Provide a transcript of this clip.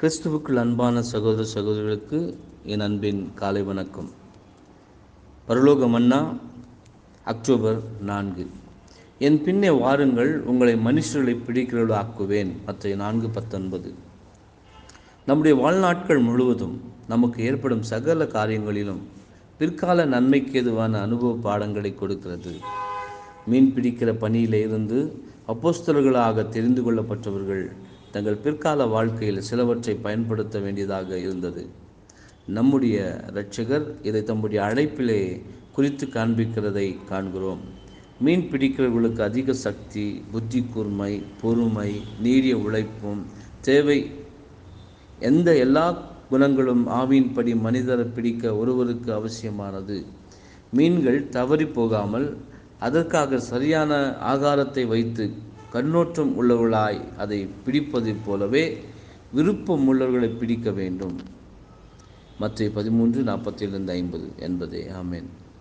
கிறிஸ்துவுக்குள் அன்பான சகோதர சகோதரிகளுக்கு என் அன்பின் காலை வணக்கம் பரலோக மன்னா அக்டோபர் நான்கு என் பின்னே வாருங்கள் உங்களை மனுஷர்களை பிடிக்கிறவர்கள் ஆக்குவேன் மற்ற நான்கு பத்தொன்பது நம்முடைய வாழ்நாட்கள் முழுவதும் நமக்கு ஏற்படும் சகல காரியங்களிலும் பிற்கால நன்மைக்கு எதுவான அனுபவ பாடங்களை கொடுக்கிறது மீன் பிடிக்கிற பணியில இருந்து அப்போஸ்தலர்களாக தெரிந்து கொள்ளப்பட்டவர்கள் தங்கள் பிற்கால வாழ்க்கையில் சிலவற்றை பயன்படுத்த வேண்டியதாக இருந்தது நம்முடைய இரட்சகர் இதை தம்முடைய அழைப்பிலே குறித்து காண்பிக்கிறதை காண்கிறோம் மீன் பிடிக்கிறவர்களுக்கு அதிக சக்தி புத்தி கூர்மை பொறுமை நீடிய உழைப்பும் தேவை எந்த எல்லா குணங்களும் ஆவியின்படி மனிதரை பிடிக்க ஒருவருக்கு அவசியமானது மீன்கள் தவறி போகாமல் அதற்காக சரியான ஆகாரத்தை வைத்து கண்ணோட்டம் உள்ளவர்களாய் அதை பிடிப்பது போலவே விருப்பம் உள்ளவர்களை பிடிக்க வேண்டும் மற்ற பதிமூன்று நாற்பத்தி ஐம்பது என்பதே ஆமேன்